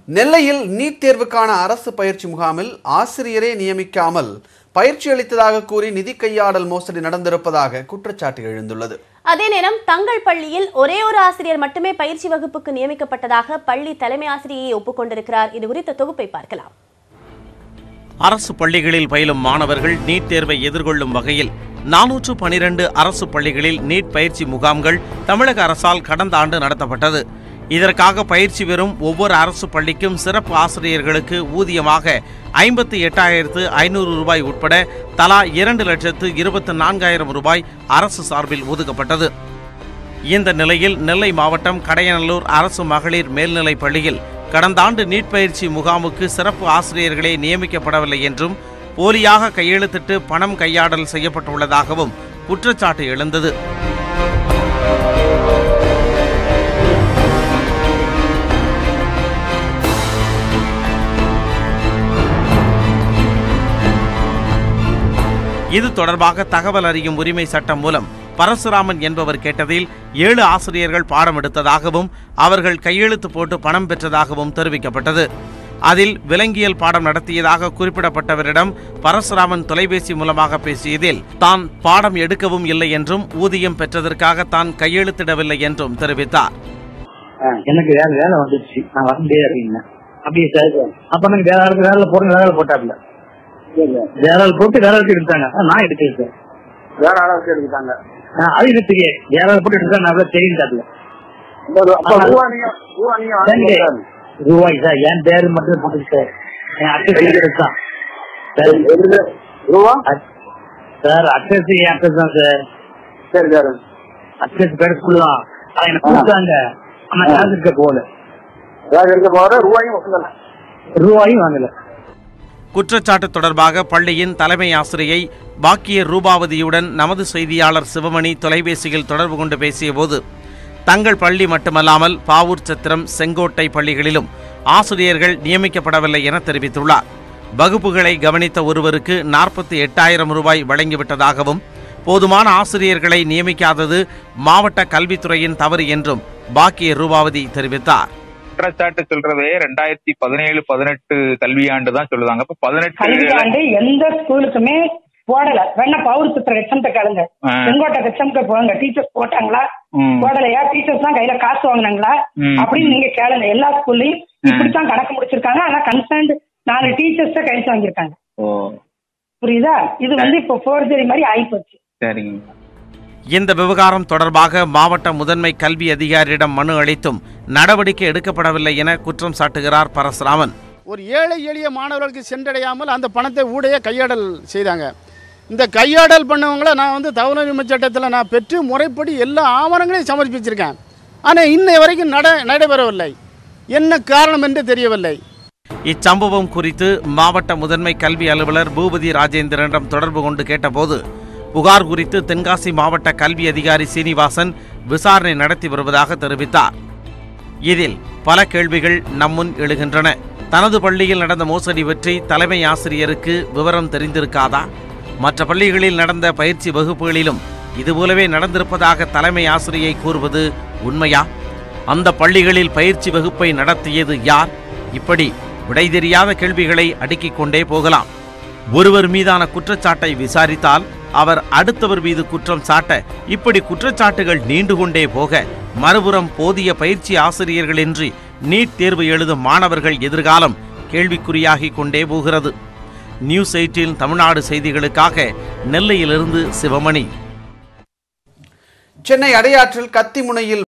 நெல்லையில் நீட் தேர்வுக்கான அரசு பயிற்சி முகாமில் ஆசிரியரே நியமிக்காமல் பயிற்சி அளித்ததாக கூறி நிதி கையாடல் மோசடி நடந்திருப்பதாக குற்றச்சாட்டு எழுந்துள்ளது அதே நேரம் தங்கள் பள்ளியில் ஒரே ஒரு ஆசிரியர் மட்டுமே பயிற்சி வகுப்புக்கு நியமிக்கப்பட்டதாக பள்ளி தலைமை ஆசிரியை ஒப்புக்கொண்டிருக்கிறார் இது குறித்த தொகுப்பை பார்க்கலாம் அரசு பள்ளிகளில் பயிலும் மாணவர்கள் நீட் தேர்வை எதிர்கொள்ளும் வகையில் நானூற்று பனிரெண்டு அரசு பள்ளிகளில் நீட் பயிற்சி முகாம்கள் தமிழக அரசால் கடந்த ஆண்டு நடத்தப்பட்டது இதற்காக பயிற்சி பெறும் ஒவ்வொரு அரசு பள்ளிக்கும் சிறப்பு ஆசிரியர்களுக்கு ஊதியமாக ஐம்பத்தி எட்டாயிரத்து ஐநூறு ரூபாய் உட்பட தலா இரண்டு லட்சத்து இருபத்தி நான்காயிரம் ரூபாய் அரசு சார்பில் ஒதுக்கப்பட்டது இந்த நிலையில் நெல்லை மாவட்டம் கடையநல்லூர் அரசு மகளிர் மேல்நிலைப் பள்ளியில் கடந்த ஆண்டு நீட் பயிற்சி முகாமுக்கு சிறப்பு ஆசிரியர்களே நியமிக்கப்படவில்லை என்றும் போலியாக கையெழுத்திட்டு பணம் கையாடல் செய்யப்பட்டுள்ளதாகவும் குற்றச்சாட்டு எழுந்தது இது தொடர்பாக தகவல் அறியும் உரிமை சட்டம் மூலம் பரசுராமன் என்பவர் கேட்டதில் ஏழு ஆசிரியர்கள் பாடம் எடுத்ததாகவும் அவர்கள் கையெழுத்து போட்டு பணம் பெற்றதாகவும் தெரிவிக்கப்பட்டது அதில் விலங்கியல் பாடம் நடத்தியதாக குறிப்பிடப்பட்டவரிடம் பரசுராமன் தொலைபேசி மூலமாக பேசியதில் தான் பாடம் எடுக்கவும் இல்லை என்றும் ஊதியம் பெற்றதற்காக தான் கையெழுத்திடவில்லை என்றும் தெரிவித்தார் ஆ, எனக்கு வேற வேலை வந்துருச்சு நான் வர முடியாது அப்படின்னா அப்படியே சார் அப்ப எனக்கு வேற ஆளுக்கு வேலை போடுங்க வேலை போட்டாப்ல வேற ஆள் போட்டு வேற ஆளுக்கு எடுத்தாங்க ஆ, நான் எடுக்கல சார் வேற ஆளாக்கு எடுத்துட்டாங்க ஆ, அது எனக்கு தெரியாது வேற ஆள் போட்டு எடுத்தா நான் அவ்வளவு தெரியும் தாப்ல அப்ப ரூபா நீங்க ரூபா நீங்க வாங்கி கொடுத்தாரு. ரூபாய் சார் என் பேரு மட்டும் போட்டு சார் என் அட்ரஸ் எடுத்தான் சார் எதுக்கு? ரூபா சார் அட்ரஸ் என் அட்ரஸ் தான் சார் சரி சார் அட்ரஸ் பேர் ஸ்கூல் தான் ஆனா எனக்கு கொடுத்தாங்க ஆனா காசு இருக்க போகல வேற இருக்க போற ரூபாயும் வாங்கல ரூபாயும் வாங்கல குற்றச்சாட்டு தொடர்பாக பள்ளியின் தலைமை ஆசிரியை பாக்கிய ரூபாவதியுடன் நமது செய்தியாளர் சிவமணி தொலைபேசியில் தொடர்பு கொண்டு பேசியபோது தங்கள் பள்ளி மட்டுமல்லாமல் பாவூர் சத்திரம் செங்கோட்டை பள்ளிகளிலும் ஆசிரியர்கள் நியமிக்கப்படவில்லை என தெரிவித்துள்ளார் வகுப்புகளை கவனித்த ஒருவருக்கு நாற்பத்தி எட்டாயிரம் ரூபாய் வழங்கிவிட்டதாகவும் போதுமான ஆசிரியர்களை நியமிக்காதது மாவட்ட கல்வித்துறையின் தவறு என்றும் பாக்கிய ரூபாவதி தெரிவித்தார் குற்றச்சாட்டு சொல்றது ரெண்டாயிரத்தி பதினேழு பதினெட்டு கல்வியாண்டு தான் சொல்லுவாங்க இப்ப பதினெட்டு கல்வியாண்டு எந்த ஸ்கூலுக்குமே போடல வேணா பவுர் சுத்துற ஹெச்எம்கிட்ட கேளுங்க ஆ. செங்கோட்டை ஹெச்எம்கிட்ட போங்க டீச்சர்ஸ் போட்டாங்களா ம். போடலையா டீச்சர்ஸ் தான் கையில காசு வாங்குனாங்களா ம். அப்படின்னு நீங்க கேளுங்க எல்லா ஸ்கூல்லயும் இப்படித்தான் கணக்கு முடிச்சிருக்காங்க ஆனா கன்சர்ன்ட் நாலு டீச்சர்ஸ் கையெழுத்து வாங்கியிருக்காங்க ஓ புரியுதா இது வந்து இப்போ ஃபோர்ஜரி மாதிரி ஆயிப்போச்சு சரிங்க இந்த விவகாரம் தொடர்பாக மாவட்ட முதன்மை கல்வி அதிகாரியிடம் மனு அளித்தும் நடவடிக்கை எடுக்கப்படவில்லை என குற்றம் சாட்டுகிறார் பரசுராமன் ஒரு ஏழை எளிய மாணவர்களுக்கு சென்றடையாமல் அந்த பணத்தை ஊடைய கையாடல் செய்தாங்க இந்த கையாடல் பண்ணவங்கள நான் வந்து தகவல் உரிமை சட்டத்தில் நான் பெற்று முறைப்படி எல்லா ஆவணங்களையும் சமர்ப்பிச்சிருக்கேன் ஆனால் இன்னை வரைக்கும் நட நடைபெறவில்லை என்ன காரணம் என்று தெரியவில்லை இச்சம்பவம் குறித்து மாவட்ட முதன்மை கல்வி அலுவலர் பூபதி ராஜேந்திரனிடம் தொடர்பு கொண்டு கேட்டபோது புகார் குறித்து தென்காசி மாவட்ட கல்வி அதிகாரி சீனிவாசன் விசாரணை நடத்தி வருவதாக தெரிவித்தார் இதில் பல கேள்விகள் நம்முன் எழுகின்றன தனது பள்ளியில் நடந்த மோசடி பற்றி தலைமை ஆசிரியருக்கு விவரம் தெரிந்திருக்காதா மற்ற பள்ளிகளில் நடந்த பயிற்சி வகுப்புகளிலும் இதுபோலவே நடந்திருப்பதாக தலைமை ஆசிரியை கூறுவது உண்மையா அந்த பள்ளிகளில் பயிற்சி வகுப்பை நடத்தியது யார் இப்படி விடை தெரியாத கேள்விகளை அடுக்கிக் கொண்டே போகலாம் ஒருவர் மீதான குற்றச்சாட்டை விசாரித்தால் அவர் அடுத்தவர் மீது குற்றம் சாட்ட இப்படி குற்றச்சாட்டுகள் நீண்டு கொண்டே போக மறுபுறம் போதிய பயிற்சி ஆசிரியர்களின்றி நீட் தேர்வு எழுதும் மாணவர்கள் எதிர்காலம் கேள்விக்குறியாகிக் கொண்டே போகிறது நியூஸ் எயிட்டின் தமிழ்நாடு செய்திகளுக்காக நெல்லையிலிருந்து சிவமணி சென்னை அடையாற்றில் கத்திமுனையில்